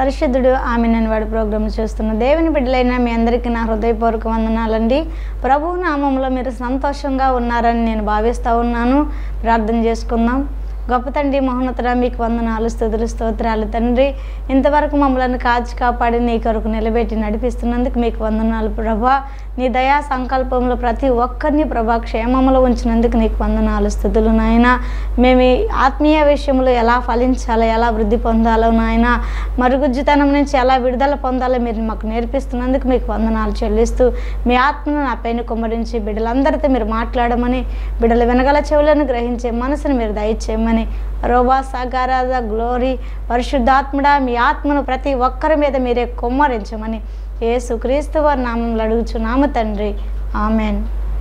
పరిశుద్ధుడు ఆమె నేను వాడి ప్రోగ్రాం చేస్తున్న దేవుని బిడ్డలైన మీ అందరికీ నా హృదయపూర్వక వందనాలండి ప్రభు నామంలో మీరు సంతోషంగా ఉన్నారని నేను భావిస్తూ ఉన్నాను ప్రార్థన చేసుకుందాం గొప్ప తండ్రి మహోన్నతుడ మీకు వందనాలు స్థుతులు స్తోత్రాలు తండ్రి ఇంతవరకు మమ్మల్ని కాచి కాపాడి నీ కొరకు నిలబెట్టి నడిపిస్తున్నందుకు మీకు వందనాలు ప్రభా నీ దయా సంకల్పంలో ప్రతి ఒక్కరిని ప్రభా క్షేమంలో ఉంచినందుకు నీకు వందనాలు స్థుతులు నాయన మేము ఈ ఆత్మీయ విషయంలో ఎలా ఫలించాలో ఎలా వృద్ధి పొందాలో నాయన మరుగుజ్జుతనం నుంచి ఎలా విడుదల పొందాలో మీరు మాకు నేర్పిస్తున్నందుకు మీకు వందనాలు చెల్లిస్తూ మీ ఆత్మను నా పైన కుమ్మరించి బిడ్డలందరితో మీరు మాట్లాడమని బిడ్డలు వెనగల చెవులను గ్రహించే మనసును మీరు దయచేయమని రోబా సాగారాజ గ్లోరీ పరిశుద్ధాత్ముడా మీ ఆత్మను ప్రతి ఒక్కరి మీద మీరే కుమ్మరించమని యేసు క్రీస్తు వారి నామంలో అడుగుచున్నాము తండ్రి ఆమెన్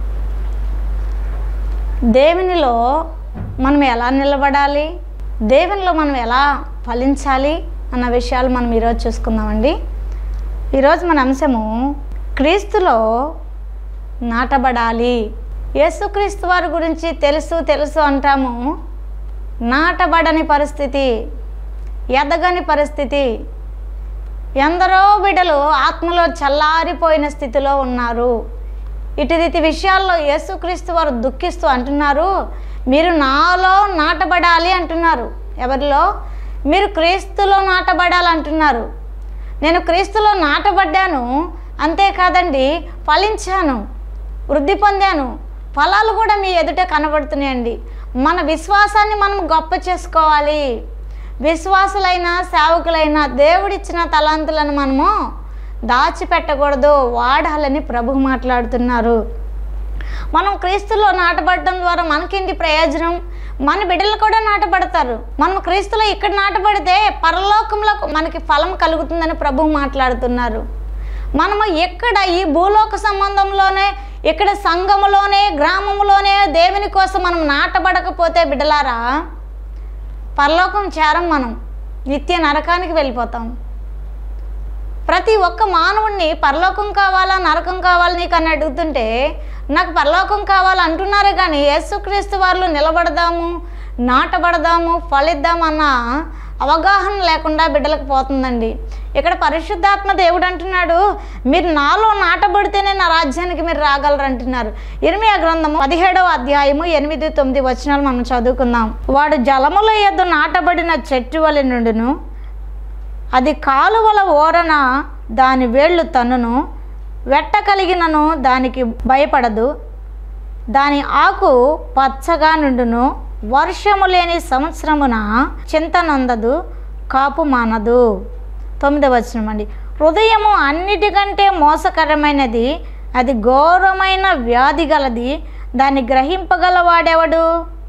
దేవునిలో మనం ఎలా నిలబడాలి దేవునిలో మనం ఎలా ఫలించాలి అన్న విషయాలు మనం ఈరోజు చూసుకుందామండి ఈరోజు మన అంశము క్రీస్తులో నాటబడాలి యేసుక్రీస్తు వారి గురించి తెలుసు తెలుసు అంటాము నాటబడని పరిస్థితి ఎదగని పరిస్థితి ఎందరో బిడ్డలు ఆత్మలో చల్లారిపోయిన స్థితిలో ఉన్నారు ఇటుదిటి విషయాల్లో యేసుక్రీస్తు వారు దుఃఖిస్తూ అంటున్నారు మీరు నాలో నాటబడాలి అంటున్నారు ఎవరిలో మీరు క్రీస్తులో నాటబడాలి అంటున్నారు నేను క్రీస్తులో నాటబడ్డాను అంతేకాదండి ఫలించాను వృద్ధి పొందాను ఫలాలు కూడా మీ ఎదుట కనబడుతున్నాయండి మన విశ్వాసాన్ని మనం గొప్ప చేసుకోవాలి విశ్వాసులైన సేవకులైన దేవుడిచ్చిన తలాంతులను మనము దాచిపెట్టకూడదు వాడాలని ప్రభు మాట్లాడుతున్నారు మనం క్రీస్తులో నాటబడటం ద్వారా మనకేంటి ప్రయోజనం మన బిడ్డలు కూడా నాటబడతారు మనం క్రీస్తులో ఇక్కడ నాటబడితే పరలోకంలో మనకి ఫలం కలుగుతుందని ప్రభు మాట్లాడుతున్నారు మనము ఎక్కడ ఈ భూలోక సంబంధంలోనే ఇక్కడ సంఘములోనే గ్రామంలోనే దేవుని కోసం మనం నాటబడకపోతే బిడ్డలారా పరలోకం చేరం మనం నిత్య నరకానికి వెళ్ళిపోతాం ప్రతి ఒక్క మానవుడిని పరలోకం కావాలా నరకం కావాలా నీకు అని అడుగుతుంటే నాకు పరలోకం కావాలా అంటున్నారు కానీ యేసుక్రీస్తు వారిలో నిలబడదాము నాటబడదాము ఫలిద్దామన్న అవగాహన లేకుండా బిడ్డలకు పోతుందండి ఇక్కడ పరిశుద్ధాత్మ దేవుడు అంటున్నాడు మీరు నాలో నాటబడితేనే నా రాజ్యానికి మీరు రాగలరు అంటున్నారు ఇరిమియా గ్రంథము పదిహేడవ అధ్యాయము ఎనిమిది తొమ్మిది వచనాలు మనం చదువుకుందాం వాడు జలముల యొద్ద నాటబడిన చెట్టు వలె నుండును అది కాలువల ఓరన దాని వేళ్ళు తన్నును వెట్ట కలిగినను దానికి భయపడదు దాని ఆకు పచ్చగా నుండును వర్షము లేని సంవత్సరమున చింత నొందదు కాపు మానదు తొమ్మిదవ వచనం అండి హృదయము అన్నిటికంటే మోసకరమైనది అది ఘోరమైన వ్యాధి గలది దాన్ని గ్రహింపగలవాడెవడు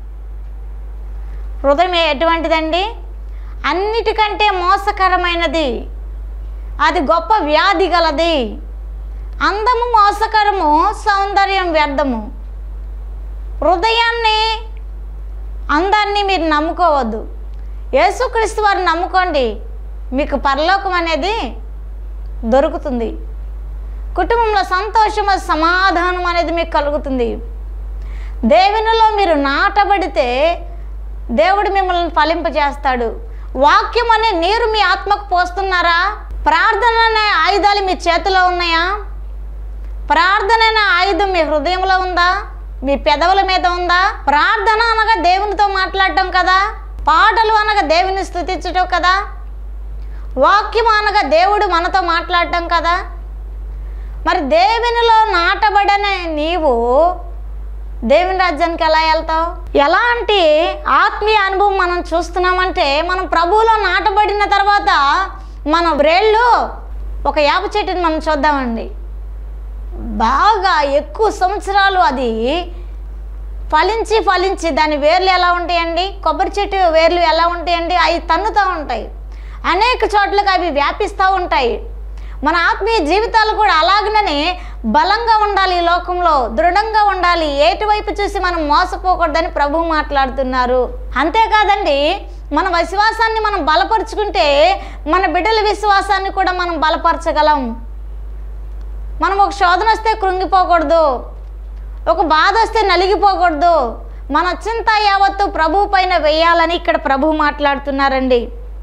హృదయం ఎటువంటిదండి అన్నిటికంటే మోసకరమైనది అది గొప్ప వ్యాధి గలది అందము మోసకరము సౌందర్యం వ్యర్థము హృదయాన్ని అందాన్ని మీరు నమ్ముకోవద్దు యేసుక్రీస్తు వారిని నమ్ముకోండి మీకు పరలోకం అనేది దొరుకుతుంది కుటుంబంలో సంతోషము సమాధానం అనేది మీకు కలుగుతుంది దేవునిలో మీరు నాటబడితే దేవుడు మిమ్మల్ని ఫలింపజేస్తాడు వాక్యం అనే నీరు మీ ఆత్మకు పోస్తున్నారా ప్రార్థన అనే ఆయుధాలు మీ చేతిలో ఉన్నాయా ప్రార్థన అనే ఆయుధం మీ హృదయంలో ఉందా మీ పెదవుల మీద ఉందా ప్రార్థన అనగా దేవునితో మాట్లాడటం కదా పాటలు అనగా దేవుని స్థుతించటం కదా వాక్యం అనగా దేవుడు మనతో మాట్లాడటం కదా మరి దేవునిలో నాటబడనే నీవు దేవుని రాజ్యానికి ఎలా వెళ్తావు ఎలాంటి ఆత్మీయ అనుభవం మనం చూస్తున్నామంటే మనం ప్రభువులో నాటబడిన తర్వాత మన వ్రేళ్ళు ఒక యాప చెట్టుని మనం చూద్దామండి బాగా ఎక్కువ సంవత్సరాలు అది ఫలించి ఫలించి దాని వేర్లు ఎలా ఉంటాయండి కొబ్బరి చెట్టు వేర్లు ఎలా ఉంటాయండి అవి తన్నుతూ ఉంటాయి అనేక చోట్లకు అవి వ్యాపిస్తూ ఉంటాయి మన ఆత్మీయ జీవితాలు కూడా అలాగనే బలంగా ఉండాలి ఈ లోకంలో దృఢంగా ఉండాలి ఏటువైపు చూసి మనం మోసపోకూడదని ప్రభు మాట్లాడుతున్నారు అంతేకాదండి మన విశ్వాసాన్ని మనం బలపరుచుకుంటే మన బిడ్డల విశ్వాసాన్ని కూడా మనం బలపరచగలం మనం ఒక శోధన వస్తే కృంగిపోకూడదు ఒక బాధ వస్తే నలిగిపోకూడదు మన చింత యావత్తు ప్రభు పైన వేయాలని ఇక్కడ ప్రభు మాట్లాడుతున్నారండి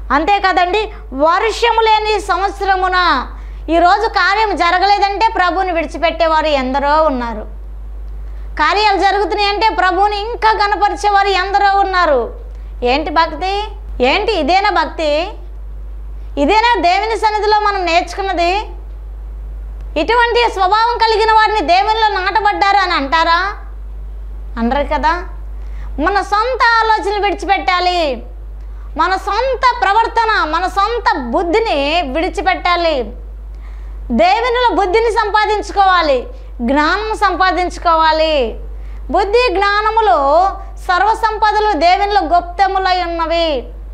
అంతే కదండి వర్షము లేని సంవత్సరమున ఈరోజు కార్యం జరగలేదంటే ప్రభువుని విడిచిపెట్టేవారు ఎందరో ఉన్నారు కార్యాలు జరుగుతున్నాయి అంటే ప్రభువుని ఇంకా కనపరిచేవారు ఎందరో ఉన్నారు ఏంటి భక్తి ఏంటి ఇదేనా భక్తి ఇదేనా దేవుని సన్నిధిలో మనం నేర్చుకున్నది ఇటువంటి స్వభావం కలిగిన వారిని దేవునిలో నాటబడ్డారు అని అంటారా అనరు కదా మన సొంత ఆలోచనలు విడిచిపెట్టాలి మన సొంత ప్రవర్తన మన సొంత బుద్ధిని విడిచిపెట్టాలి దేవునిలో బుద్ధిని సంపాదించుకోవాలి జ్ఞానం సంపాదించుకోవాలి బుద్ధి జ్ఞానములు సర్వ సంపదలు దేవునిలో గుప్తములై ఉన్నవి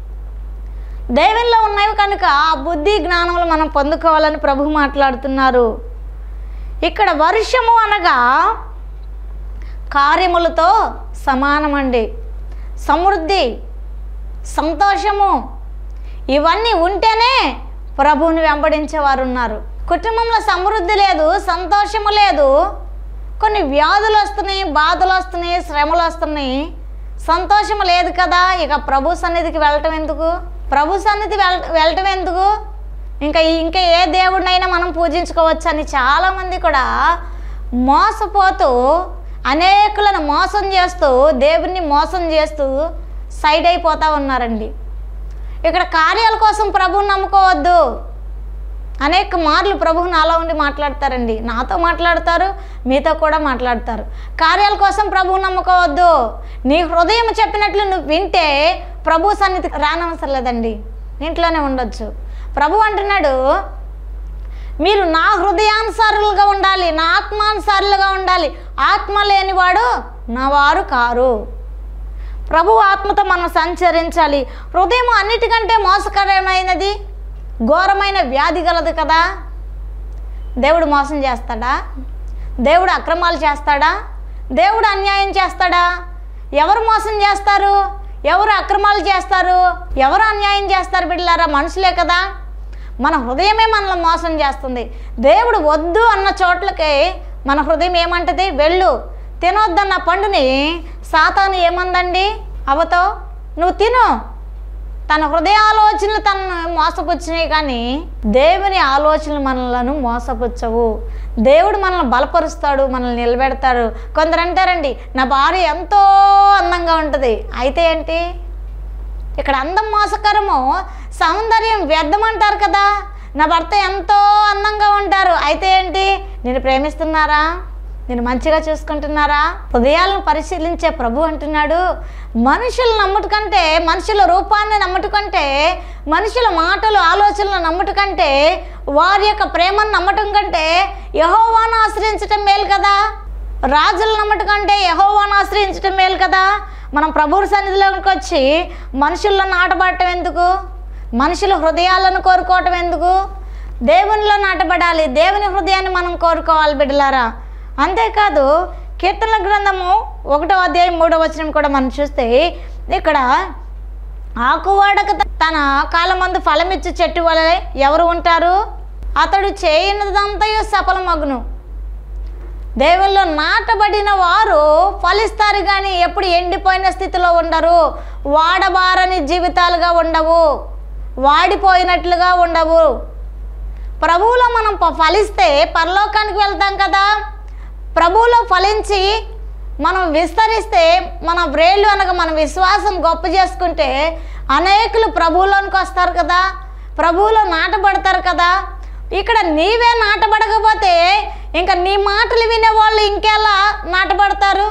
దేవునిలో ఉన్నవి కనుక ఆ బుద్ధి జ్ఞానములు మనం పొందుకోవాలని ప్రభు మాట్లాడుతున్నారు ఇక్కడ వర్షము అనగా కార్యములతో సమానమండి సమృద్ధి సంతోషము ఇవన్నీ ఉంటేనే ప్రభువుని వెంబడించేవారు ఉన్నారు కుటుంబంలో సమృద్ధి లేదు సంతోషము లేదు కొన్ని వ్యాధులు వస్తున్నాయి బాధలు వస్తున్నాయి శ్రమలు వస్తున్నాయి సంతోషము లేదు కదా ఇక ప్రభు సన్నిధికి వెళ్ళటం ఎందుకు ప్రభు సన్నిధి వెళ వెళ్ళటం ఎందుకు ఇంకా ఇంకా ఏ దేవుడినైనా మనం పూజించుకోవచ్చు అని చాలామంది కూడా మోసపోతూ అనేకులను మోసం చేస్తూ దేవుణ్ణి మోసం చేస్తూ సైడ్ అయిపోతూ ఉన్నారండి ఇక్కడ కార్యాల కోసం ప్రభువుని నమ్ముకోవద్దు అనేక మార్లు ప్రభువు నాలో ఉండి మాట్లాడతారండి నాతో మాట్లాడతారు మీతో కూడా మాట్లాడతారు కార్యాల కోసం ప్రభువు నమ్ముకోవద్దు నీ హృదయం చెప్పినట్లు నువ్వు వింటే ప్రభు సన్నిధికి రానవసరం లేదండి ఇంట్లోనే ఉండొచ్చు ప్రభు అంటున్నాడు మీరు నా హృదయానుసారులుగా ఉండాలి నా ఆత్మానుసారులుగా ఉండాలి ఆత్మ లేనివాడు నా వారు కారు ప్రభు ఆత్మతో మనం సంచరించాలి హృదయం అన్నిటికంటే మోసకరమైనది ఘోరమైన వ్యాధి గలదు కదా దేవుడు మోసం చేస్తాడా దేవుడు అక్రమాలు చేస్తాడా దేవుడు అన్యాయం చేస్తాడా ఎవరు మోసం చేస్తారు ఎవరు అక్రమాలు చేస్తారు ఎవరు అన్యాయం చేస్తారు బిడ్డలారా మనుషులే కదా మన హృదయమే మనల్ని మోసం చేస్తుంది దేవుడు వద్దు అన్న చోట్లకి మన హృదయం ఏమంటది వెళ్ళు తినొద్దన్న పండుని సాతాను ఏమందండి అవతో నువ్వు తిను తన హృదయ ఆలోచనలు తనను మోసపుచ్చినాయి కానీ దేవుని ఆలోచనలు మనలను మోసపుచ్చవు దేవుడు మనల్ని బలపరుస్తాడు మనల్ని నిలబెడతాడు కొందరు అంటారండి నా భార్య ఎంతో అందంగా ఉంటుంది అయితే ఏంటి ఇక్కడ అందం మోసకరము సౌందర్యం వ్యర్థం అంటారు కదా నా భర్త ఎంతో అందంగా ఉంటారు అయితే ఏంటి నేను ప్రేమిస్తున్నారా నేను మంచిగా చూసుకుంటున్నారా హృదయాలను పరిశీలించే ప్రభు అంటున్నాడు మనుషులు నమ్ముట కంటే మనుషుల రూపాన్ని నమ్ముట కంటే మనుషుల మాటలు ఆలోచనలు నమ్ముట కంటే వారి యొక్క ప్రేమను నమ్మటం కంటే యహోవాను ఆశ్రయించటం మేలు కదా రాజులు నమ్మటం కంటే యహోవాను ఆశ్రయించటం మేలు కదా మనం ప్రభువు సన్నిధిలోకి వచ్చి మనుషుల్లో నాటబడటం ఎందుకు మనుషుల హృదయాలను కోరుకోవటం ఎందుకు దేవునిలో నాటబడాలి దేవుని హృదయాన్ని మనం కోరుకోవాలి బిడ్డలారా అంతేకాదు కీర్తనల గ్రంథము ఒకటో అధ్యాయం మూడో వచనం కూడా మనం చూస్తే ఇక్కడ ఆకువాడక తన కాలమందు ఫలమిచ్చు చెట్టు వలె ఎవరు ఉంటారు అతడు చేయనిదంతయు సఫలమగును దేవుల్లో నాటబడిన వారు ఫలిస్తారు కానీ ఎప్పుడు ఎండిపోయిన స్థితిలో ఉండరు వాడబారని జీవితాలుగా ఉండవు వాడిపోయినట్లుగా ఉండవు ప్రభువులో మనం ప- ఫలిస్తే పరలోకానికి వెళ్తాం కదా ప్రభువులో ఫలించి మనం విస్తరిస్తే మన వ్రేళ్ళు అనగా మన విశ్వాసం గొప్ప చేసుకుంటే అనేకులు ప్రభువులోనికి వస్తారు కదా ప్రభువులో నాటబడతారు కదా ఇక్కడ నీవే నాటబడకపోతే ఇంకా నీ మాటలు వినేవాళ్ళు ఇంకెలా నాటబడతారు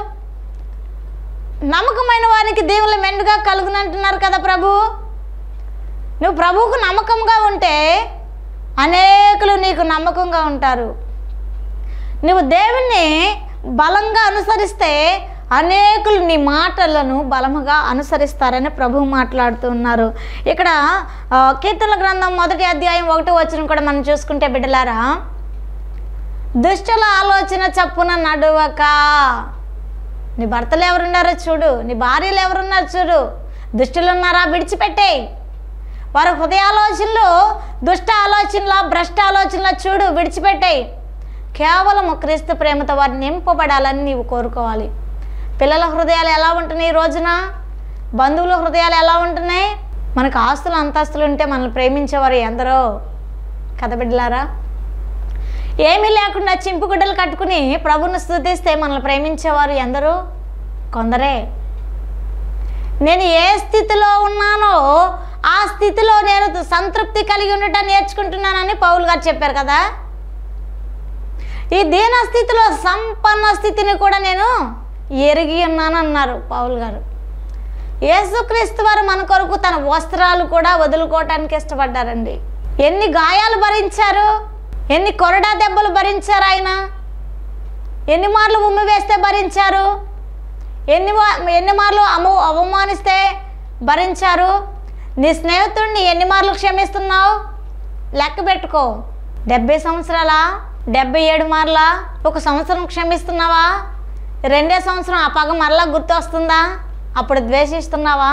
నమ్మకమైన వారికి దేవుళ్ళు మెండుగా కలుగునంటున్నారు కదా ప్రభు నువ్వు ప్రభువుకు నమ్మకంగా ఉంటే అనేకులు నీకు నమ్మకంగా ఉంటారు నువ్వు దేవుణ్ణి బలంగా అనుసరిస్తే అనేకులు నీ మాటలను బలముగా అనుసరిస్తారని ప్రభువు మాట్లాడుతూ ఉన్నారు ఇక్కడ ఆ, కీర్తనల గ్రంథం మొదటి అధ్యాయం ఒకటో వచ్చిన కూడా మనం చూసుకుంటే బిడ్డలారా దుష్టుల ఆలోచన చప్పున నడువక నీ భర్తలు ఎవరున్నారో చూడు నీ భార్యలు ఎవరున్నారో చూడు దుష్టులు ఉన్నారా విడిచిపెట్టేయి వారి హృదయాలోచనలు దుష్ట ఆలోచనల భ్రష్ట ఆలోచనల చూడు విడిచిపెట్టాయి కేవలం క్రీస్తు ప్రేమతో వారిని నింపబడాలని నీవు కోరుకోవాలి పిల్లల హృదయాలు ఎలా ఉంటున్నాయి ఈ రోజున బంధువుల హృదయాలు ఎలా ఉంటున్నాయి మనకు ఆస్తులు అంతస్తులు ఉంటే మనల్ని ప్రేమించేవారు ఎందరో కథ బిడ్డలారా ఏమీ లేకుండా చింపుగుడ్డలు కట్టుకుని ప్రభుని స్థుతిస్తే మనల్ని ప్రేమించేవారు ఎందరో కొందరే నేను ఏ స్థితిలో ఉన్నానో ఆ స్థితిలో నేను సంతృప్తి కలిగి ఉండటం నేర్చుకుంటున్నానని పౌలు గారు చెప్పారు కదా ఈ దీన స్థితిలో సంపన్న స్థితిని కూడా నేను ఎరిగి ఉన్నాను అన్నారు పౌలు గారు యేసుక్రీస్తు వారు మన కొరకు తన వస్త్రాలు కూడా వదులుకోవటానికి ఇష్టపడ్డారండి ఎన్ని గాయాలు భరించారు ఎన్ని కొరడా దెబ్బలు భరించారు ఆయన ఎన్ని మార్లు ఉమ్మి వేస్తే భరించారు ఎన్ని వా- ఎన్ని మార్లు అము అవమానిస్తే భరించారు నీ స్నేహితుడిని ఎన్ని మార్లు క్షమిస్తున్నావు లెక్క పెట్టుకో డెబ్బై సంవత్సరాలా డెబ్బై ఏడు మార్లా ఒక సంవత్సరం క్షమిస్తున్నావా రెండే సంవత్సరం ఆ పగ మరలా గుర్తొస్తుందా అప్పుడు ద్వేషిస్తున్నావా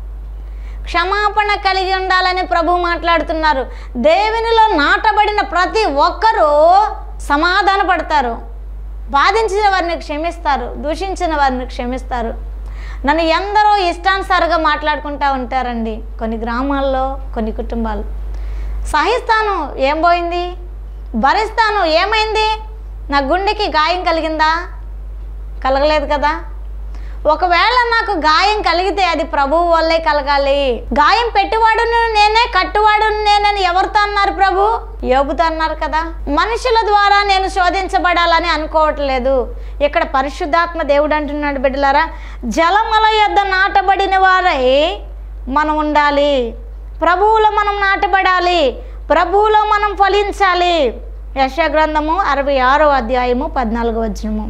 క్షమాపణ కలిగి ఉండాలని ప్రభు మాట్లాడుతున్నారు దేవునిలో నాటబడిన ప్రతి ఒక్కరూ సమాధాన పడతారు బాధించిన వారిని క్షమిస్తారు దూషించిన వారిని క్షమిస్తారు నన్ను ఎందరో ఇష్టానుసారంగా మాట్లాడుకుంటూ ఉంటారండి కొన్ని గ్రామాల్లో కొన్ని కుటుంబాలు సహిస్తాను ఏం పోయింది భరిస్తాను ఏమైంది నా గుండెకి గాయం కలిగిందా కలగలేదు కదా ఒకవేళ నాకు గాయం కలిగితే అది ప్రభువు వల్లే కలగాలి గాయం పెట్టువాడును నేనే కట్టువాడును నేనని ఎవరితో అన్నారు ప్రభు యోబుతో అన్నారు కదా మనుషుల ద్వారా నేను శోధించబడాలని అనుకోవట్లేదు ఇక్కడ పరిశుద్ధాత్మ దేవుడు అంటున్నాడు బిడ్డలారా జలమల యొద్ద నాటబడిన వారై మనం ఉండాలి ప్రభువులో మనం నాటబడాలి ప్రభువులో మనం ఫలించాలి యశ గ్రంథము అరవై ఆరో అధ్యాయము పద్నాలుగో వచనము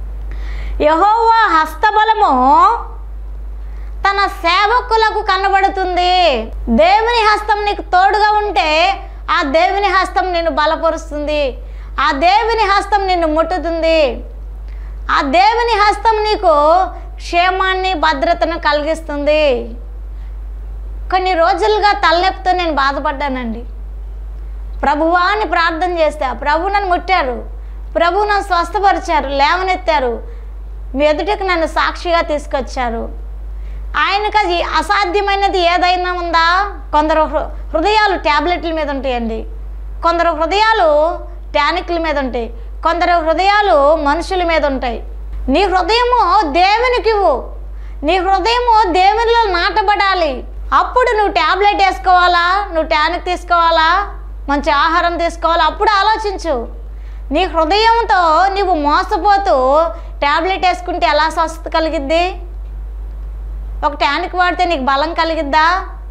యహోవా హస్తబలము తన సేవకులకు కనబడుతుంది దేవుని హస్తం నీకు తోడుగా ఉంటే ఆ దేవుని హస్తం నిన్ను బలపరుస్తుంది ఆ దేవుని హస్తం నిన్ను ముట్టుతుంది ఆ దేవుని హస్తం నీకు క్షేమాన్ని భద్రతను కలిగిస్తుంది కొన్ని రోజులుగా తలనొప్పితో నేను బాధపడ్డానండి ప్రభువా అని ప్రార్థన చేస్తే ఆ ప్రభు నన్ను ముట్టారు ప్రభు నన్ను స్వస్థపరిచారు లేవనెత్తారు మీ ఎదుటికి నన్ను సాక్షిగా తీసుకొచ్చారు ఆయనకు అది అసాధ్యమైనది ఏదైనా ఉందా కొందరు హృ- హృదయాలు ట్యాబ్లెట్ల మీద ఉంటాయండి కొందరు హృదయాలు టానిక్ల మీద ఉంటాయి కొందరు హృదయాలు మనుషుల మీద ఉంటాయి నీ హృదయము దేవునికి ఇవ్వు నీ హృదయము దేవునిలో నాటబడాలి అప్పుడు నువ్వు ట్యాబ్లెట్ వేసుకోవాలా నువ్వు టానిక్ తీసుకోవాలా మంచి ఆహారం తీసుకోవాలా అప్పుడు ఆలోచించు నీ హృదయంతో నీవు మోసపోతూ ట్యాబ్లెట్ వేసుకుంటే ఎలా స్వస్థత కలిగిద్ది ఒక టానిక్ వాడితే నీకు బలం కలిగిద్దా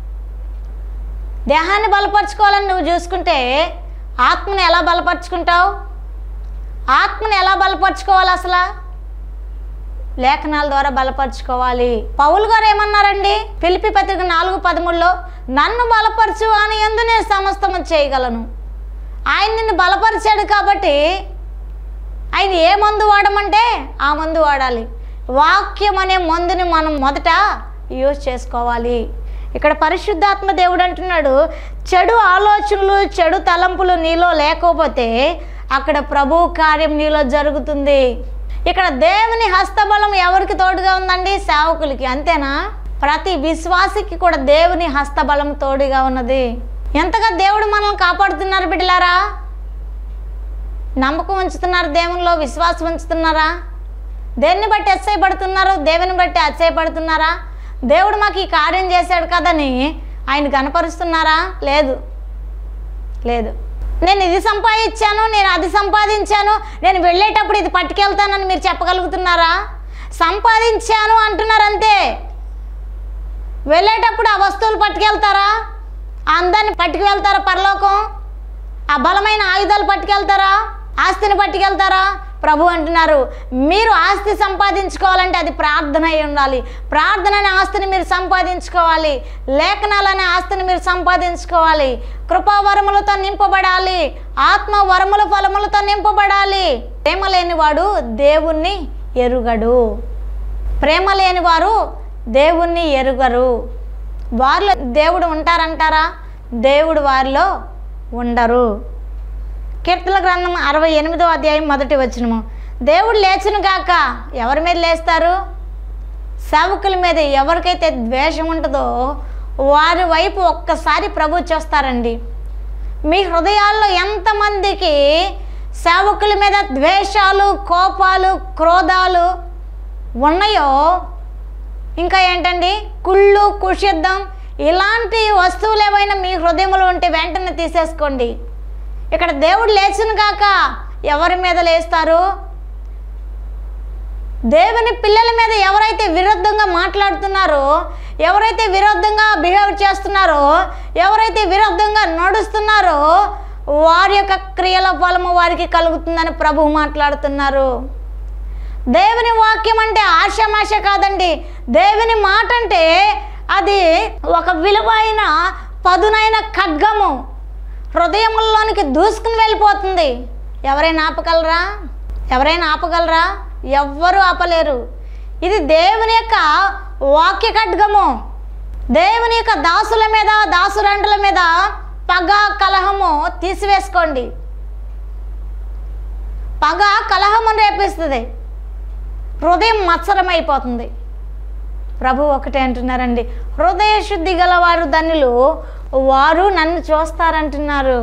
దేహాన్ని బలపరుచుకోవాలని నువ్వు చూసుకుంటే ఆత్మని ఎలా బలపరుచుకుంటావు ఆత్మని ఎలా బలపరుచుకోవాలి అసలు లేఖనాల ద్వారా బలపరుచుకోవాలి పౌలు గారు ఏమన్నారండి పిలిపి పత్రిక నాలుగు పదమూడులో నన్ను బలపరచు అని ఎందు నేను సమస్తము చేయగలను ఆయన నిన్ను బలపరిచాడు కాబట్టి ఆయన ఏ మందు వాడమంటే ఆ మందు వాడాలి వాక్యం అనే మందుని మనం మొదట యూజ్ చేసుకోవాలి ఇక్కడ పరిశుద్ధాత్మ దేవుడు అంటున్నాడు చెడు ఆలోచనలు చెడు తలంపులు నీలో లేకపోతే అక్కడ ప్రభు కార్యం నీలో జరుగుతుంది ఇక్కడ దేవుని హస్తబలం ఎవరికి తోడుగా ఉందండి సేవకులకి అంతేనా ప్రతి విశ్వాసికి కూడా దేవుని హస్తబలం తోడుగా ఉన్నది ఎంతగా దేవుడు మనల్ని కాపాడుతున్నారు బిడ్డలారా నమ్మకం ఉంచుతున్నారు దేవునిలో విశ్వాసం ఉంచుతున్నారా దేన్ని బట్టి అచ్చయపడుతున్నారు దేవుని బట్టి అచ్చయపడుతున్నారా దేవుడు మాకు ఈ కార్యం చేశాడు కదని ఆయన కనపరుస్తున్నారా లేదు లేదు నేను ఇది సంపాదించాను నేను అది సంపాదించాను నేను వెళ్ళేటప్పుడు ఇది పట్టుకెళ్తానని మీరు చెప్పగలుగుతున్నారా సంపాదించాను అంటున్నారు అంతే వెళ్ళేటప్పుడు ఆ వస్తువులు పట్టుకెళ్తారా ఆ అందాన్ని పట్టుకువెళ్తారా పరలోకం ఆ బలమైన ఆయుధాలు పట్టుకెళ్తారా ఆస్తిని పట్టుకెళ్తారా ప్రభు అంటున్నారు మీరు ఆస్తి సంపాదించుకోవాలంటే అది ప్రార్థన అయి ఉండాలి ప్రార్థన అనే ఆస్తిని మీరు సంపాదించుకోవాలి లేఖనాలు అనే ఆస్తిని మీరు సంపాదించుకోవాలి కృపావరములతో నింపబడాలి ఆత్మ వరముల ఫలములతో నింపబడాలి ప్రేమ లేనివాడు దేవుణ్ణి ఎరుగడు ప్రేమ లేని వారు దేవుణ్ణి ఎరుగరు వారిలో దేవుడు ఉంటారంటారా దేవుడు వారిలో ఉండరు కీర్తన గ్రంథం అరవై ఎనిమిదో అధ్యాయం మొదటి వచనము దేవుడు లేచును గాక ఎవరి మీద లేస్తారు సేవకుల మీద ఎవరికైతే ద్వేషం ఉంటుందో వారి వైపు ఒక్కసారి ప్రభు చూస్తారండి మీ హృదయాల్లో ఎంతమందికి సేవకుల మీద ద్వేషాలు కోపాలు క్రోధాలు ఉన్నాయో ఇంకా ఏంటండి కుళ్ళు కుషిద్ధం ఇలాంటి వస్తువులు ఏవైనా మీ హృదయంలో ఉంటే వెంటనే తీసేసుకోండి ఇక్కడ దేవుడు లేచును గాక ఎవరి మీద లేస్తారు దేవుని పిల్లల మీద ఎవరైతే విరుద్ధంగా మాట్లాడుతున్నారో ఎవరైతే విరుద్ధంగా బిహేవ్ చేస్తున్నారో ఎవరైతే విరుద్ధంగా నడుస్తున్నారో వారి యొక్క క్రియల ఫలము వారికి కలుగుతుందని ప్రభు మాట్లాడుతున్నారు దేవుని వాక్యం అంటే ఆశమాష కాదండి దేవుని మాట అంటే అది ఒక విలువైన పదునైన ఖడ్గము హృదయంలోనికి దూసుకుని వెళ్ళిపోతుంది ఎవరైనా ఆపగలరా ఎవరైనా ఆపగలరా ఎవ్వరూ ఆపలేరు ఇది దేవుని యొక్క వాక్య ఖడ్గము దేవుని యొక్క దాసుల మీద దాసురండుల మీద పగ కలహము తీసివేసుకోండి పగ కలహము రేపిస్తుంది హృదయం మత్సరమైపోతుంది ప్రభు ఒకటే అంటున్నారండి హృదయ శుద్ధి గలవారు ధనులు వారు నన్ను చూస్తారంటున్నారు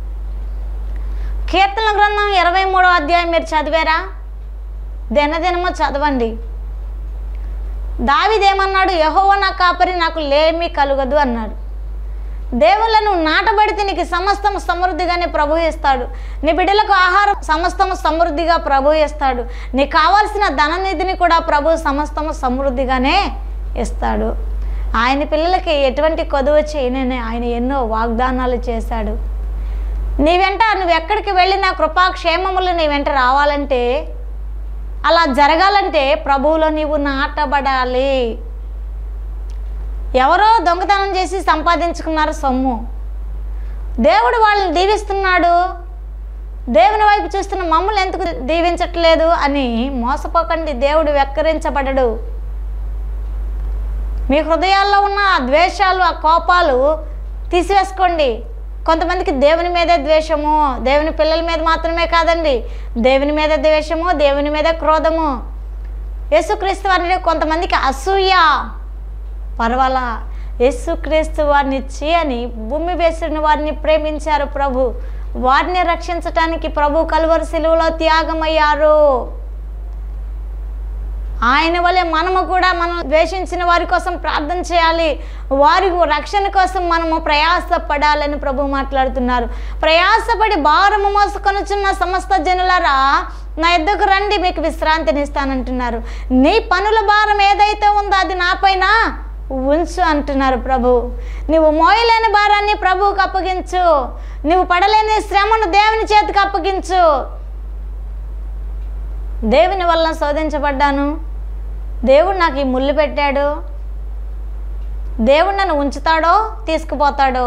కీర్తన గ్రంథం ఇరవై మూడో అధ్యాయం మీరు చదివారా దినదినము చదవండి దావిదేమన్నాడు యహోవ నా కాపరి నాకు లేమి కలుగదు అన్నాడు దేవుళ్ళను నాటబడితే నీకు సమస్తం సమృద్ధిగానే ప్రభు ఇస్తాడు నీ బిడ్డలకు ఆహారం సమస్తము సమృద్ధిగా ప్రభు ఇస్తాడు నీకు కావాల్సిన ధననిధిని కూడా ప్రభు సమస్తము సమృద్ధిగానే ఇస్తాడు ఆయన పిల్లలకి ఎటువంటి కొదువ చేయనని ఆయన ఎన్నో వాగ్దానాలు చేశాడు నీ వెంట నువ్వు ఎక్కడికి వెళ్ళినా కృపాక్షేమములు నీ వెంట రావాలంటే అలా జరగాలంటే ప్రభువులో నీవు నాటబడాలి ఎవరో దొంగతనం చేసి సంపాదించుకున్నారు సొమ్ము దేవుడు వాళ్ళని దీవిస్తున్నాడు దేవుని వైపు చూస్తున్న మమ్మల్ని ఎందుకు దీవించట్లేదు అని మోసపోకండి దేవుడు వెక్కరించబడడు మీ హృదయాల్లో ఉన్న ఆ ద్వేషాలు ఆ కోపాలు తీసివేసుకోండి కొంతమందికి దేవుని మీదే ద్వేషము దేవుని పిల్లల మీద మాత్రమే కాదండి దేవుని మీద ద్వేషము దేవుని మీద క్రోధము యేసుక్రీస్తు వారిని కొంతమందికి అసూయ పర్వాలా యేసుక్రీస్తు వారిని ఇచ్చి అని భూమి వేసిన వారిని ప్రేమించారు ప్రభు వారిని రక్షించటానికి ప్రభు కలువరి శిలువలో త్యాగమయ్యారు ఆయన వలె మనము కూడా మనం ద్వేషించిన వారి కోసం ప్రార్థన చేయాలి వారి రక్షణ కోసం మనము ప్రయాసపడాలని ప్రభు మాట్లాడుతున్నారు ప్రయాసపడి భారము మోసుకొనుచున్న సమస్త జనులారా నా ఎద్దకు రండి మీకు విశ్రాంతిని ఇస్తానంటున్నారు నీ పనుల భారం ఏదైతే ఉందో అది నాపైన ఉంచు అంటున్నారు ప్రభు నువ్వు మోయలేని భారాన్ని ప్రభువుకు అప్పగించు నువ్వు పడలేని శ్రమను దేవుని చేతికి అప్పగించు దేవుని వల్ల శోధించబడ్డాను దేవుడు నాకు ఈ ముళ్ళు పెట్టాడు దేవుడు నన్ను ఉంచుతాడో తీసుకుపోతాడో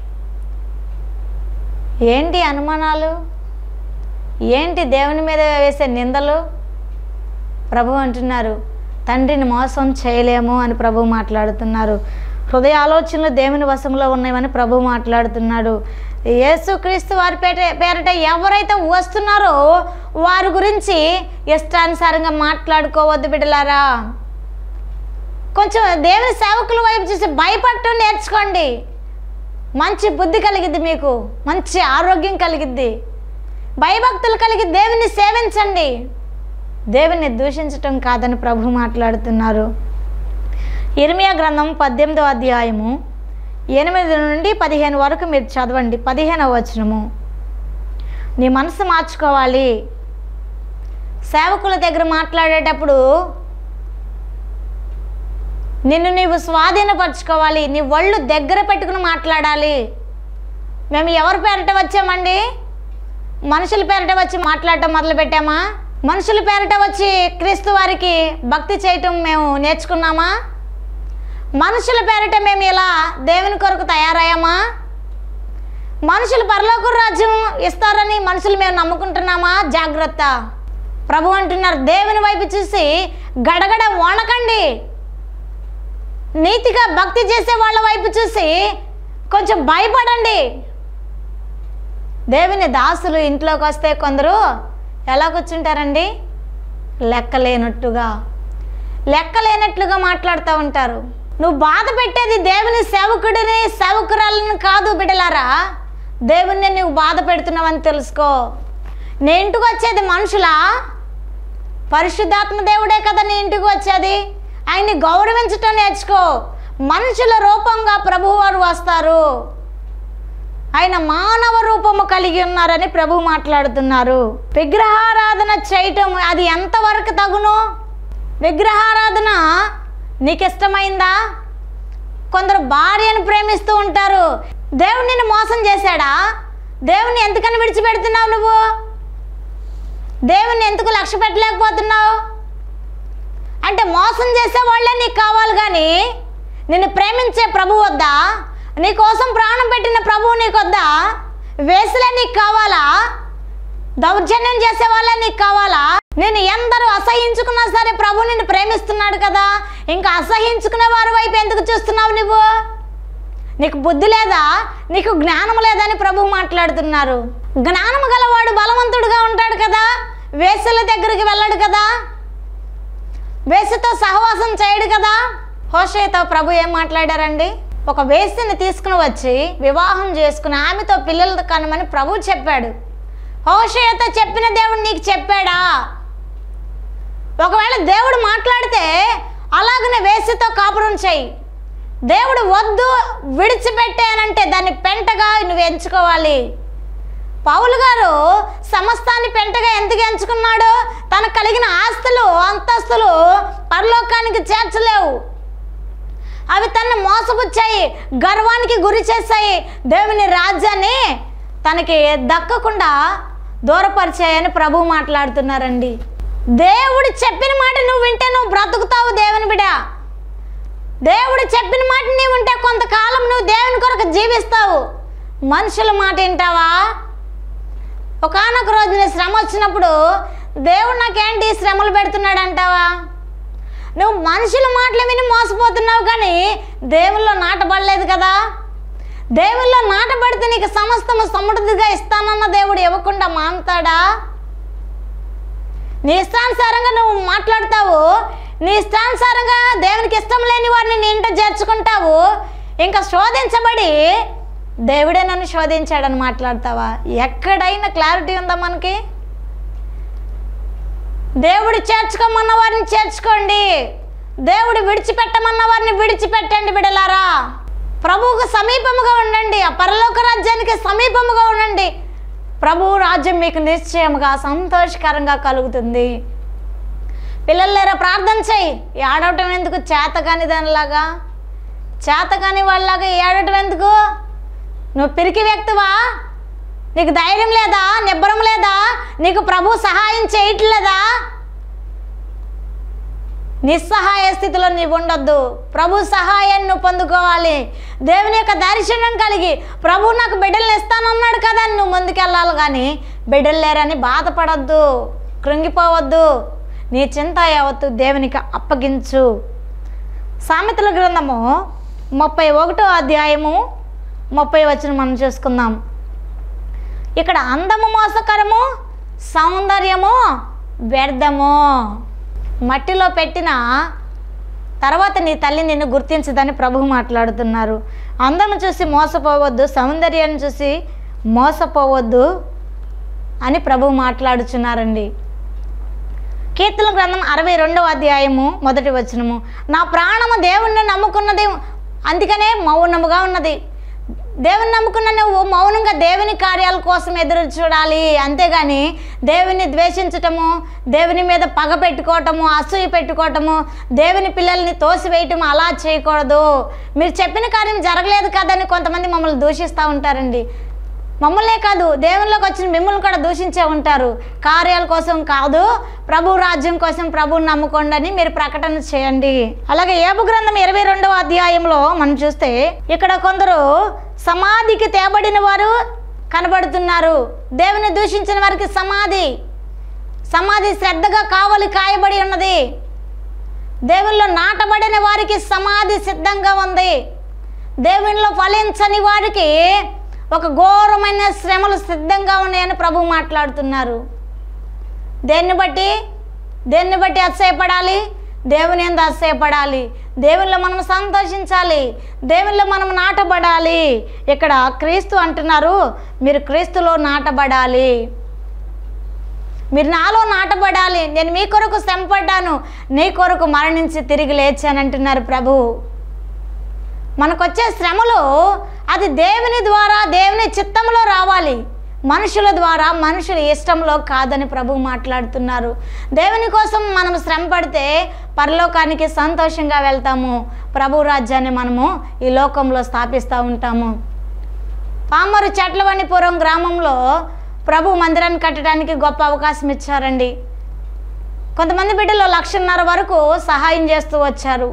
ఏంటి అనుమానాలు ఏంటి దేవుని మీద వేసే నిందలు ప్రభు అంటున్నారు తండ్రిని మోసం చేయలేము అని ప్రభు మాట్లాడుతున్నారు హృదయ ఆలోచనలు దేవుని వశంలో ఉన్నాయని ప్రభు మాట్లాడుతున్నాడు యేసుక్రీస్తు వారి పేట పేరట ఎవరైతే వస్తున్నారో వారి గురించి ఇష్టానుసారంగా మాట్లాడుకోవద్దు బిడ్డలారా కొంచెం దేవుని సేవకుల వైపు చూసి భయపడటం నేర్చుకోండి మంచి బుద్ధి కలిగిద్ది మీకు మంచి ఆరోగ్యం కలిగిద్ది భయభక్తులు కలిగి దేవుని సేవించండి దేవుని దూషించటం కాదని ప్రభు మాట్లాడుతున్నారు ఇర్మియా గ్రంథం పద్దెనిమిదో అధ్యాయము ఎనిమిది నుండి పదిహేను వరకు మీరు చదవండి పదిహేనవ వచనము నీ మనసు మార్చుకోవాలి సేవకుల దగ్గర మాట్లాడేటప్పుడు నిన్ను నీవు స్వాధీనపరచుకోవాలి నీ ఒళ్ళు దగ్గర పెట్టుకుని మాట్లాడాలి మేము ఎవరి పేరట వచ్చామండి మనుషుల పేరట వచ్చి మాట్లాడటం మొదలు పెట్టామా మనుషుల పేరట వచ్చి క్రీస్తు వారికి భక్తి చేయటం మేము నేర్చుకున్నామా మనుషుల పేరట మేము ఇలా దేవుని కొరకు తయారయ్యామా మనుషులు పరలోక రాజ్యం ఇస్తారని మనుషులు మేము నమ్ముకుంటున్నామా జాగ్రత్త ప్రభు అంటున్నారు దేవుని వైపు చూసి గడగడ వణకండి నీతిగా భక్తి చేసే వాళ్ళ వైపు చూసి కొంచెం భయపడండి దేవుని దాసులు ఇంట్లోకి వస్తే కొందరు ఎలా కూర్చుంటారండి లెక్కలేనట్టుగా లెక్కలేనట్లుగా మాట్లాడుతూ ఉంటారు నువ్వు బాధ పెట్టేది దేవుని సేవకుడిని సేవకురాలను కాదు బిడలారా దేవుణ్ణి నువ్వు బాధ పెడుతున్నావని తెలుసుకో నీ ఇంటికి వచ్చేది మనుషులా పరిశుద్ధాత్మ దేవుడే కదా నీ ఇంటికి వచ్చేది ఆయన్ని గౌరవించటం నేర్చుకో మనుషుల రూపంగా ప్రభువారు వస్తారు ఆయన మానవ రూపము కలిగి ఉన్నారని ప్రభు మాట్లాడుతున్నారు విగ్రహారాధన చేయటం అది ఎంతవరకు తగును విగ్రహారాధన నీకు ఇష్టమైందా కొందరు భార్యను ప్రేమిస్తూ ఉంటారు దేవుడు నిన్ను మోసం చేశాడా దేవుణ్ణి ఎందుకని విడిచిపెడుతున్నావు నువ్వు దేవుణ్ణి ఎందుకు లక్ష్య పెట్టలేకపోతున్నావు అంటే మోసం చేసే వాళ్ళే నీకు కావాలి కానీ నిన్ను ప్రేమించే ప్రభు వద్దా నీ కోసం ప్రాణం పెట్టిన ప్రభువు నీకు వద్దా వేసులే నీకు కావాలా దౌర్జన్యం చేసే వాళ్ళే నీకు కావాలా నేను ఎందరూ అసహించుకున్నా సరే ప్రభు నిన్ను ప్రేమిస్తున్నాడు కదా ఇంకా అసహించుకునే వారి వైపు ఎందుకు చూస్తున్నావు నువ్వు నీకు బుద్ధి లేదా నీకు జ్ఞానం లేదని ప్రభు మాట్లాడుతున్నారు జ్ఞానం గలవాడు బలవంతుడుగా ఉంటాడు కదా వేసుల దగ్గరికి వెళ్ళడు కదా వేసితో సహవాసం చేయడు కదా హోషేతో ప్రభు ఏం మాట్లాడారండి ఒక వేసిని తీసుకుని వచ్చి వివాహం చేసుకుని ఆమెతో పిల్లలు కనమని ప్రభు చెప్పాడు హోషేతో చెప్పిన దేవుడు నీకు చెప్పాడా ఒకవేళ దేవుడు మాట్లాడితే అలాగనే వేసితో కాపురం చేయి దేవుడు వద్దు విడిచిపెట్టానంటే దాన్ని పెంటగా నువ్వు ఎంచుకోవాలి పౌలు గారు సమస్తాన్ని పెంటగా ఎందుకు ఎంచుకున్నాడు తనకు కలిగిన ఆస్తులు అంతస్తులు పరలోకానికి చేర్చలేవు అవి తనను మోసపుచ్చాయి గర్వానికి గురి చేశాయి దేవుని రాజ్యాన్ని తనకి దక్కకుండా దూరపరిచాయని ప్రభు మాట్లాడుతున్నారండి దేవుడు చెప్పిన మాట నువ్వు వింటే నువ్వు బ్రతుకుతావు దేవుని బిడ దేవుడు చెప్పిన మాట నీవు ఉంటే కొంతకాలం నువ్వు దేవుని కొరకు జీవిస్తావు మనుషుల మాట వింటావా ఒకనొక రోజు నీ శ్రమ వచ్చినప్పుడు దేవుడు నాకేంటి ఈ శ్రమలు పెడుతున్నాడు అంటావా నువ్వు మనుషుల మాటలు విని మోసపోతున్నావు కానీ దేవుల్లో నాటబడలేదు కదా దేవుల్లో నాటబడితే నీకు సమస్తము సమృద్ధిగా ఇస్తానన్న దేవుడు ఇవ్వకుండా మానుతాడా నీ ఇష్టానుసారంగా నువ్వు మాట్లాడతావు నీ ఇష్టానుసారంగా దేవునికి ఇష్టం లేని వారిని నీ ఇంట చేర్చుకుంటావు ఇంకా శోధించబడి దేవుడే నన్ను శోధించాడని మాట్లాడతావా ఎక్కడైనా క్లారిటీ ఉందా మనకి దేవుడు చేర్చుకోమన్న వారిని చేర్చుకోండి దేవుడు విడిచిపెట్టమన్న వారిని విడిచిపెట్టండి బిడలారా ప్రభువుకు సమీపముగా ఉండండి ఆ పరలోక రాజ్యానికి సమీపముగా ఉండండి ప్రభువు రాజ్యం మీకు నిశ్చయముగా సంతోషకరంగా కలుగుతుంది పిల్లలేరా ప్రార్థన చేయి ఏడవటం ఎందుకు చేత కాని దానిలాగా చేత కాని వాళ్ళలాగా ఏడవటం ఎందుకు నువ్వు పిరికి వ్యక్తివా నీకు ధైర్యం లేదా నిబ్బరం లేదా నీకు ప్రభు సహాయం చేయట్లేదా నిస్సహాయ స్థితిలో నీవు ఉండొద్దు ప్రభు సహాయాన్ని నువ్వు పొందుకోవాలి దేవుని యొక్క దర్శనం కలిగి ప్రభు నాకు బిడ్డలు ఇస్తానన్నాడు కదా అని నువ్వు ముందుకెళ్ళాలి కానీ బిడ్డలు లేరని బాధపడొద్దు కృంగిపోవద్దు నీ చింత యావత్తు దేవునికి అప్పగించు సామెతల గ్రంథము ముప్పై ఒకటో అధ్యాయము ముప్పై వచ్చిన మనం చూసుకుందాం ఇక్కడ అందము మోసకరము సౌందర్యము వ్యర్థము మట్టిలో పెట్టిన తర్వాత నీ తల్లి నిన్ను గుర్తించదని ప్రభు మాట్లాడుతున్నారు అందము చూసి మోసపోవద్దు సౌందర్యాన్ని చూసి మోసపోవద్దు అని ప్రభు మాట్లాడుచున్నారండి కీర్తన గ్రంథం అరవై రెండవ అధ్యాయము మొదటి వచనము నా ప్రాణము దేవుణ్ణి నమ్ముకున్నది అందుకనే మౌనముగా ఉన్నది దేవుని నమ్ముకున్న నువ్వు మౌనంగా దేవుని కార్యాల కోసం ఎదురు చూడాలి అంతేగాని దేవుని ద్వేషించటము దేవుని మీద పగ పెట్టుకోవటము అసూయ పెట్టుకోవటము దేవుని పిల్లల్ని తోసివేయటము అలా చేయకూడదు మీరు చెప్పిన కార్యం జరగలేదు కదని కొంతమంది మమ్మల్ని దూషిస్తూ ఉంటారండి మమ్మల్నే కాదు దేవునిలోకి వచ్చిన మిమ్మల్ని కూడా దూషించే ఉంటారు కార్యాల కోసం కాదు ప్రభు రాజ్యం కోసం ప్రభుని నమ్ముకోండి అని మీరు ప్రకటన చేయండి అలాగే ఏబు గ్రంథం ఇరవై రెండవ అధ్యాయంలో మనం చూస్తే ఇక్కడ కొందరు సమాధికి తేబడిన వారు కనబడుతున్నారు దేవుని దూషించిన వారికి సమాధి సమాధి శ్రద్ధగా కావలి కాయబడి ఉన్నది దేవుల్లో నాటబడిన వారికి సమాధి సిద్ధంగా ఉంది దేవునిలో ఫలించని వారికి ఒక ఘోరమైన శ్రమలు సిద్ధంగా ఉన్నాయని ప్రభు మాట్లాడుతున్నారు దేన్ని బట్టి దేన్ని బట్టి అతిశయపడాలి దేవుని ఎందు ఆశయపడాలి దేవునిలో మనం సంతోషించాలి దేవునిలో మనం నాటబడాలి ఇక్కడ క్రీస్తు అంటున్నారు మీరు క్రీస్తులో నాటబడాలి మీరు నాలో నాటబడాలి నేను మీ కొరకు శ్రమపడ్డాను నీ కొరకు మరణించి తిరిగి లేచానంటున్నారు ప్రభు మనకొచ్చే శ్రమలు అది దేవుని ద్వారా దేవుని చిత్తంలో రావాలి మనుషుల ద్వారా మనుషుల ఇష్టంలో కాదని ప్రభు మాట్లాడుతున్నారు దేవుని కోసం మనం శ్రమ పడితే పరలోకానికి సంతోషంగా వెళ్తాము ప్రభు రాజ్యాన్ని మనము ఈ లోకంలో స్థాపిస్తూ ఉంటాము పామరు చెట్లవనిపురం గ్రామంలో ప్రభు మందిరాన్ని కట్టడానికి గొప్ప అవకాశం ఇచ్చారండి కొంతమంది బిడ్డలు లక్షన్నర వరకు సహాయం చేస్తూ వచ్చారు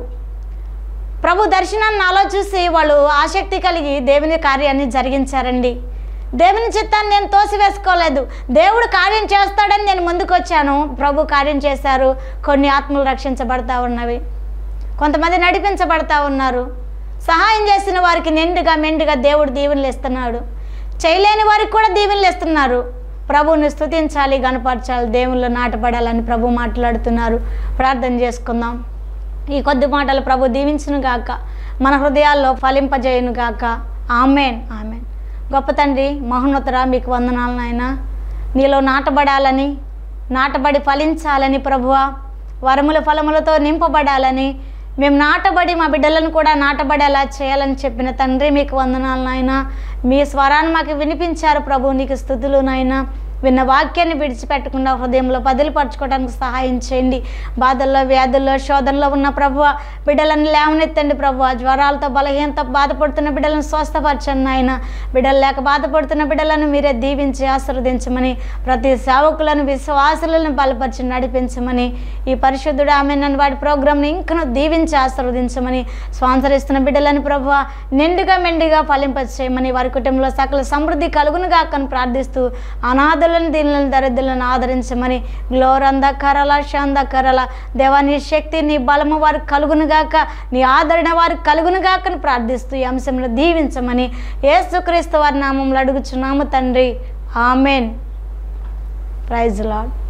ప్రభు దర్శనాన్ని నాలో చూసి వాళ్ళు ఆసక్తి కలిగి దేవుని కార్యాన్ని జరిగించారండి దేవుని చిత్తాన్ని నేను తోసివేసుకోలేదు దేవుడు కార్యం చేస్తాడని నేను ముందుకు వచ్చాను ప్రభు కార్యం చేశారు కొన్ని ఆత్మలు రక్షించబడతా ఉన్నవి కొంతమంది నడిపించబడతా ఉన్నారు సహాయం చేసిన వారికి నిండుగా మెండుగా దేవుడు దీవెనలు ఇస్తున్నాడు చేయలేని వారికి కూడా దీవెనలు ఇస్తున్నారు ప్రభువుని స్తుతించాలి గనపరచాలి దేవుళ్ళు నాటపడాలని ప్రభు మాట్లాడుతున్నారు ప్రార్థన చేసుకుందాం ఈ కొద్ది మాటలు ప్రభు దీవించును గాక మన హృదయాల్లో ఫలింపజేయును గాక ఆమెన్ ఆమెన్ గొప్ప తండ్రి మహోన్నతరా మీకు వందనాలు నాయన నీలో నాటబడాలని నాటబడి ఫలించాలని ప్రభువా వరముల ఫలములతో నింపబడాలని మేము నాటబడి మా బిడ్డలను కూడా నాటబడేలా చేయాలని చెప్పిన తండ్రి మీకు వందనాలు నాయన మీ స్వరాన్ని మాకు వినిపించారు ప్రభు నీకు స్థుతులు నాయన విన్న వాక్యాన్ని విడిచిపెట్టకుండా హృదయంలో పదిలిపరచుకోవడానికి సహాయం చేయండి బాధల్లో వ్యాధుల్లో శోధనలో ఉన్న ప్రభు బిడ్డలను లేవనెత్తండి ప్రభు జ్వరాలతో బలహీనత బాధపడుతున్న బిడ్డలను స్వస్థపరచండి నాయన బిడ్డలు లేక బాధపడుతున్న బిడ్డలను మీరే దీవించి ఆశీర్వదించమని ప్రతి సేవకులను విశ్వాసులను బలపరిచి నడిపించమని ఈ పరిశుద్ధుడు ఆమె నన్ను వాడి ప్రోగ్రామ్ని ఇంకను దీవించి ఆశీర్వదించమని స్పాన్సర్ ఇస్తున్న బిడ్డలను ప్రభు నిండుగా మెండుగా ఫలింపచేయమని వారి కుటుంబంలో సకల సమృద్ధి కలుగును గాకని ప్రార్థిస్తూ అనాథులను దీనులను దరిద్రులను ఆదరించమని గ్లోరంద కరల శాంద కరల దేవా నీ శక్తి నీ బలము వారికి కలుగును గాక నీ ఆదరణ వారికి కలుగును గాకని ప్రార్థిస్తూ ఈ అంశంలో దీవించమని యేసుక్రీస్తు వారి నామంలో అడుగుచున్నాము తండ్రి ఆమెన్ ప్రైజ్ లాడ్